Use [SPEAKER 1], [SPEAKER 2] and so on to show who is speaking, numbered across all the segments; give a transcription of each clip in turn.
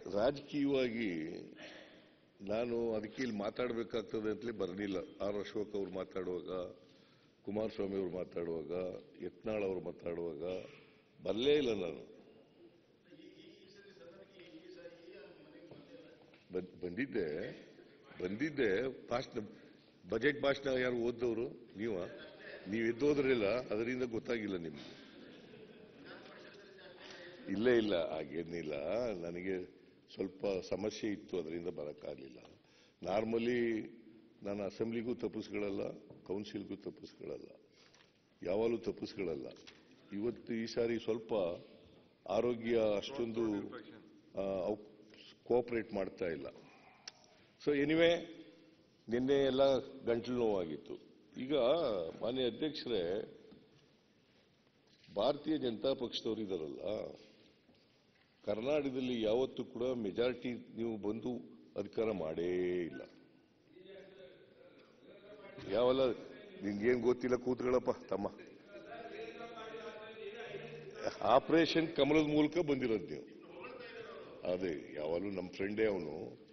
[SPEAKER 1] ರಾಜಕೀಯವಾಗಿ ನಾನು ಅದಕ್ಕೆ ಇಲ್ಲಿ ಮಾತಾಡಬೇಕಾಗ್ತದೆ ಅಂತಲೇ ಬರಲಿಲ್ಲ ಆರ್ ಅಶೋಕ್ ಅವ್ರು ಮಾತಾಡುವಾಗ ಕುಮಾರಸ್ವಾಮಿ ಅವರು ಮಾತಾಡುವಾಗ ಯತ್ನಾಳ್ ಅವರು ಮಾತಾಡುವಾಗ ಬರಲೇ ಇಲ್ಲ ನಾನು ಬನ್- ಬಂದಿದ್ದೆ ಬಂದಿದ್ದೆ ಭಾಷಣ ಬಜೆಟ್ ಭಾಷಣ ಯಾರು ಓದ್ದವರು ನೀವ ನೀವು ಎದ್ದೋದ್ರಿಲ್ಲ ಅದರಿಂದ ಗೊತ್ತಾಗಿಲ್ಲ ನಿಮ್ಗೆ ಇಲ್ಲೇ ಇಲ್ಲ ಹಾಗೇನಿಲ್ಲ ನನಗೆ ಸ್ವಲ್ಪ ಸಮಸ್ಯೆ ಇತ್ತು ಅದರಿಂದ ಬರೋಕ್ಕಾಗಲಿಲ್ಲ ನಾರ್ಮಲಿ ನಾನು ಅಸೆಂಬ್ಲಿಗೂ ತಪ್ಪಿಸ್ಕೊಳ್ಳಲ್ಲ ಕೌನ್ಸಿಲ್ಗೂ ತಪ್ಪಿಸ್ಕೊಳ್ಳಲ್ಲ ಯಾವಾಗಲೂ ತಪ್ಪಿಸ್ಕೊಳ್ಳಲ್ಲ ಇವತ್ತು ಈ ಸಾರಿ ಸ್ವಲ್ಪ ಆರೋಗ್ಯ ಅಷ್ಟೊಂದು ಕೋಆಪರೇಟ್ ಮಾಡ್ತಾ ಇಲ್ಲ ಸೊ ಎನಿವೆ ನಿನ್ನೆ ಎಲ್ಲ ಗಂಟಲು ನೋವಾಗಿತ್ತು ಈಗ ಮಾನ್ಯ ಅಧ್ಯಕ್ಷರೇ ಭಾರತೀಯ ಜನತಾ ಪಕ್ಷದವರು ಇದಾರಲ್ಲ ಕರ್ನಾಟಕದಲ್ಲಿ ಯಾವತ್ತೂ ಕೂಡ ಮೆಜಾರಿಟಿ ನೀವು ಬಂದು ಅಧಿಕಾರ ಮಾಡೇ ಇಲ್ಲ ಯಾವಲ್ಲ ನಿನ್ಗೇನ್ ಗೊತ್ತಿಲ್ಲ ಕೂತ್ಗಳಪ್ಪ ತಮ್ಮ ಆಪರೇಷನ್ ಕಮಲದ ಮೂಲಕ ಬಂದಿರೋದು ನೀವು ಅದೇ ಯಾವಾಗಲೂ ನಮ್ಮ ಫ್ರೆಂಡೇ ಅವನು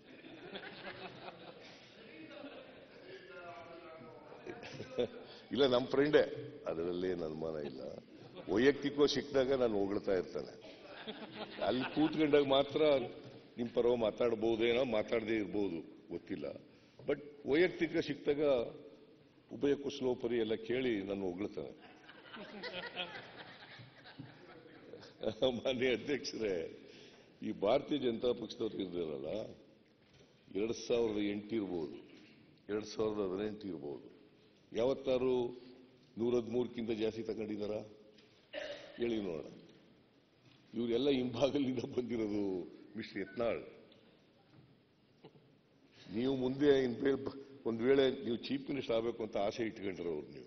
[SPEAKER 1] ಇಲ್ಲ ನಮ್ಮ ಫ್ರೆಂಡೇ ಅದರಲ್ಲಿ ಏನು ಅನುಮಾನ ಇಲ್ಲ ವೈಯಕ್ತಿಕವಾಗಿ ಸಿಕ್ಕಿದಾಗ ನಾನು ಹೊಗಳ್ತಾ ಇರ್ತಾನೆ ಅಲ್ಲಿ ಕೂತ್ಕೊಂಡಾಗ ಮಾತ್ರ ನಿಮ್ ಪರವಾಗಿ ಮಾತಾಡಬಹುದೇನೋ ಮಾತಾಡದೇ ಇರ್ಬೋದು ಗೊತ್ತಿಲ್ಲ ಬಟ್ ವೈಯಕ್ತಿಕ ಸಿಕ್ಕಿದಾಗ ಉಭಯ ಕುಶಲೋಪರಿ ಎಲ್ಲ ಕೇಳಿ ನಾನು ಹೊಗಳ್ತಾನೆ ಮಾನ್ಯ ಅಧ್ಯಕ್ಷರೇ ಈ ಭಾರತೀಯ ಜನತಾ ಪಕ್ಷದವ್ರು ಇದ್ದಾರಲ್ಲ ಎರಡ್ ಸಾವಿರದ ಎಂಟು ಇರ್ಬೋದು ಎರಡ್ ಸಾವಿರದ ಹದಿನೆಂಟು ಇರ್ಬೋದು ಯಾವತ್ತಾರು ನೂರ ಹದಿಮೂರಕ್ಕಿಂತ ಜಾಸ್ತಿ ತಗೊಂಡಿದ್ದಾರಾ ಹೇಳಿ ನೋಡೋಣ ಇವರೆಲ್ಲ ಹಿಂಭಾಗಲಿಂದ ಬಂದಿರೋದು ಮಿಸ್ಟರ್ ಯತ್ನಾಳ್ ನೀವು ಮುಂದೆ ಇನ್ ಬೇ- ಒಂದ್ ವೇಳೆ ನೀವು ಚೀಫ್ ಮಿನಿಸ್ಟರ್ ಆಗಬೇಕು ಅಂತ ಆಸೆ ಇಟ್ಕೊಂಡಿರೋರು ನೀವು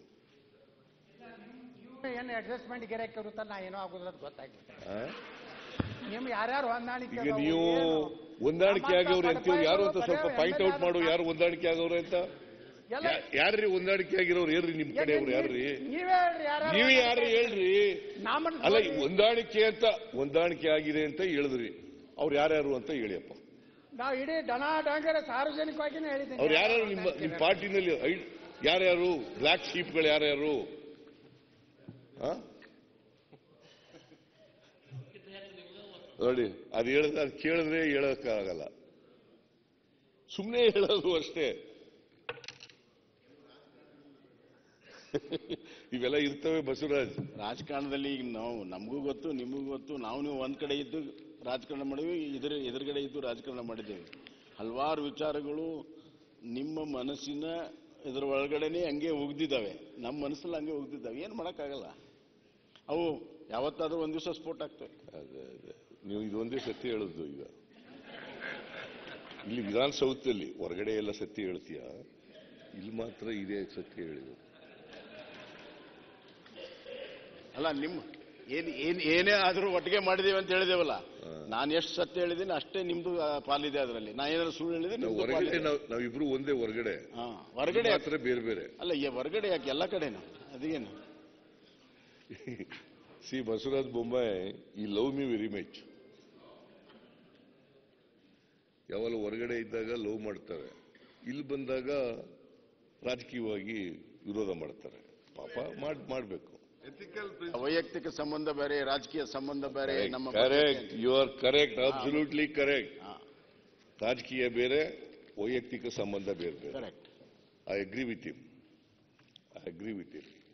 [SPEAKER 2] ಏನು ಅಡ್ಜಸ್ಟ್ಮೆಂಟ್ ಗಿರಾಕಿ ಇರುತ್ತ ನಾ ಏನೋ ಆಗುದಿಲ್ಲ ಅಂತ ಗೊತ್ತಾಗ್ಬಿಟ್ಟೆ
[SPEAKER 1] ಆ?
[SPEAKER 2] ನಿಮ್ ಯಾರ್ಯಾರು ಹೊಂದಾಣಿಕೆ
[SPEAKER 1] ಈಗ
[SPEAKER 2] ಅದಾವು,
[SPEAKER 1] ನೀವು
[SPEAKER 2] ಏನು?
[SPEAKER 1] ಹೊಂದಾಣಿಕೆ
[SPEAKER 2] ನಮ್ಮ
[SPEAKER 1] ಆಗವ್ರೆ ಅಂತೀವಿ ಯಾರು ಅಂತ ಸ್ವಲ್ಪ
[SPEAKER 2] ಬರೀ
[SPEAKER 1] ಪಾಯಿಂಟ್ ಔಟ್
[SPEAKER 2] MLA
[SPEAKER 1] ಮಾಡು ಯಾರು ಹೊಂದಾಣಿಕೆ ಆಗವ್ರೆ ಅಂತ
[SPEAKER 2] ಎಲ್ಲ
[SPEAKER 1] ಯಾ- ಯಾರ್ರಿ ಹೊಂದಾಣಿಕೆ ಆಗಿರೋರು ಹೇಳ್ರಿ ನಿಮ್ ಕಡೆಯವ್ರು ಯಾರ್ರಿ
[SPEAKER 2] ನೀವೇ ಹೇಳ್ರಿ ಯಾರ್ಯಾರು
[SPEAKER 1] ನೀವೇ ಯಾರು ಹೇಳ್ರಿ
[SPEAKER 2] ನಾಮನ್
[SPEAKER 1] ಅಲ್ಲ ಈ ಹೊಂದಾಣಿಕೆ ಅಂತ ಹೊಂದಾಣಿಕೆ ಆಗಿದೆ ಅಂತ ಹೇಳಿದ್ರಿ ಅವ್ರು ಯಾರ್ಯಾರು ಅಂತ ಹೇಳಿಯಪ್ಪ
[SPEAKER 2] ನಾವು ಇಡೀ ದನ ಡಂಗರ ಸಾರ್ವಜನಿಕವಾಗಿನೇ ಹೇಳಿದ್ದೀನಿ
[SPEAKER 1] ಅವ್ರು ಯಾರ್ಯಾರು ನಿಮ್ಮ ನಿಮ್ಮ ಪಾರ್ಟಿನಲ್ಲಿ ಐ- ಯಾರ್ಯಾರು ಬ್ಲಾಕ್ ಶೀಪ್ಗಳು ಯಾರ್ಯಾರು ಆ? ನೋಡಿ ಅದು ಹೇಳಿದ್ರೆ ಅದು ಕೇಳಿದ್ರೆ ಹೇಳಕ್ಕಾಗಲ್ಲ ಸುಮ್ಮನೆ ಹೇಳೋದು ಅಷ್ಟೇ ಇವೆಲ್ಲ ಇರ್ತವೆ ಬಸವರಾಜ್
[SPEAKER 3] ರಾಜಕಾರಣದಲ್ಲಿ ಈಗ ನಾವು ನಮಗೂ ಗೊತ್ತು ನಿಮಗೂ ಗೊತ್ತು ನಾವು ನೀವು ಒಂದ್ ಕಡೆ ಇದ್ದು ರಾಜಕಾರಣ ಮಾಡಿದ್ವಿ ಇದ್ರ ಎದುರುಗಡೆ ಇದ್ದು ರಾಜಕಾರಣ ಮಾಡಿದ್ದೇವೆ ಹಲವಾರು ವಿಚಾರಗಳು ನಿಮ್ಮ ಮನಸ್ಸಿನ ಇದರ ಒಳಗಡೆನೆ ಹಂಗೆ ಉಗ್ದಿದ್ದಾವೆ ನಮ್ಮ ಮನಸ್ಸಲ್ಲಿ ಹಂಗೆ ಉಗ್ದಿದ್ದಾವೆ ಏನು ಮಾಡೋಕ್ಕಾಗಲ್ಲ ಅವು ಯಾವತ್ತಾದ್ರೂ ಒಂದ್ ದಿವಸ ಸ್ಫೋಟ ಆಗ್ತವೆ
[SPEAKER 1] ಅದೇ ಅದೇ ನೀವು ಇದೊಂದೇ ಸತ್ಯ ಹೇಳುದು ಈಗ ಇಲ್ಲಿ ವಿಧಾನಸೌಧದಲ್ಲಿ ಹೊರಗಡೆ ಎಲ್ಲ ಸತ್ಯ ಹೇಳ್ತೀಯ ಇಲ್ಲಿ ಮಾತ್ರ ಇದೇ ಸತ್ಯ ಹೇಳಿದ್ರು
[SPEAKER 3] ಅಲ್ಲ ನಿಮ್ಮ ಏನ್ ಏನ್ ಏನೇ ಆದ್ರೂ ಒಟ್ಟಿಗೆ ಮಾಡಿದೇವೆ ಅಂತ ಹೇಳಿದೇವಲ್ಲ
[SPEAKER 1] ಹಾ.
[SPEAKER 3] ನಾನು ಎಷ್ಟು ಸತ್ಯ ಹೇಳಿದ್ದೀನಿ ಅಷ್ಟೇ ನಿಮ್ದು ಆ, ಪಾಲಿದೆ ಅದರಲ್ಲಿ ನಾ ಏನಾದ್ರು ಸುಳ್ಳು ಹೇಳಿದ್ರೆ
[SPEAKER 1] ನಾವು
[SPEAKER 3] ನಿಮ್ದು
[SPEAKER 1] ಹೊರಗಡೆ
[SPEAKER 3] ಪಾಲಿದೆ.
[SPEAKER 1] ನಾವು ನಾವಿಬ್ರು ಒಂದೇ ಹೊರಗಡೆ
[SPEAKER 3] ಹಾ ಹೊರಗಡೆ ಯಾಕೆ?
[SPEAKER 1] ಮಾತ್ರ ಬೇರೆ ಬೇರೆ
[SPEAKER 3] ಅಲ್ಲ ಈ ಹೊರಗಡೆ ಯಾಕೆ ಎಲ್ಲ ಕಡೆನೂ ಅದೇನು
[SPEAKER 1] ಸಿ ಬಸವರಾಜ್ ಬೊಮ್ಮಾಯಿ ಈ ಲವ್ ಮಿ ವೆರಿ ಮಚ್ ಯಾವಾಗ ಹೊರಗಡೆ ಇದ್ದಾಗ ಲವ್ ಮಾಡ್ತಾರೆ ಇಲ್ಲಿ ಬಂದಾಗ ರಾಜಕೀಯವಾಗಿ ವಿರೋಧ ಮಾಡ್ತಾರೆ ಪಾಪ ಮಾಡ್ ಮಾಡ್ಬೇಕು
[SPEAKER 3] ವೈಯಕ್ತಿಕ ಸಂಬಂಧ ಬೇರೆ ರಾಜಕೀಯ ಸಂಬಂಧ ಬೇರೆ ನಮ್ಮ
[SPEAKER 1] correct you are correct absolutely correct
[SPEAKER 3] ಹಾ
[SPEAKER 1] ರಾಜಕೀಯ ಬೇರೆ ವೈಯಕ್ತಿಕ ಸಂಬಂಧ ಬೇರೆ ಬೇರೆ
[SPEAKER 3] correct
[SPEAKER 1] I agree with him I agree with him